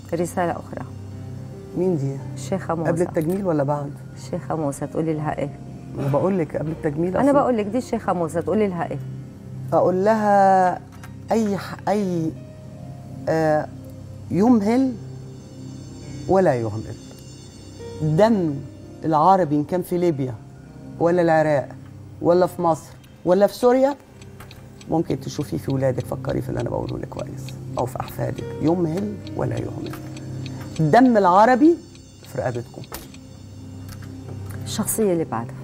رسالة أخرى مين دي الشيخة موسى قبل التجميل ولا بعد الشيخة موسى تقولي لها إيه انا بقول لك قبل التجميل أنا أصلاً. بقول لك دي الشيخة موسى تقولي لها إيه اقول لها اي ح- اي آه يمهل ولا يهمل دم العربي ان كان في ليبيا ولا العراق ولا في مصر ولا في سوريا ممكن تشوفيه في ولادك فكري في اللي انا بقوله لك كويس او في احفادك يمهل ولا يهمل الدم العربي في رقبتكم الشخصية اللي بعدها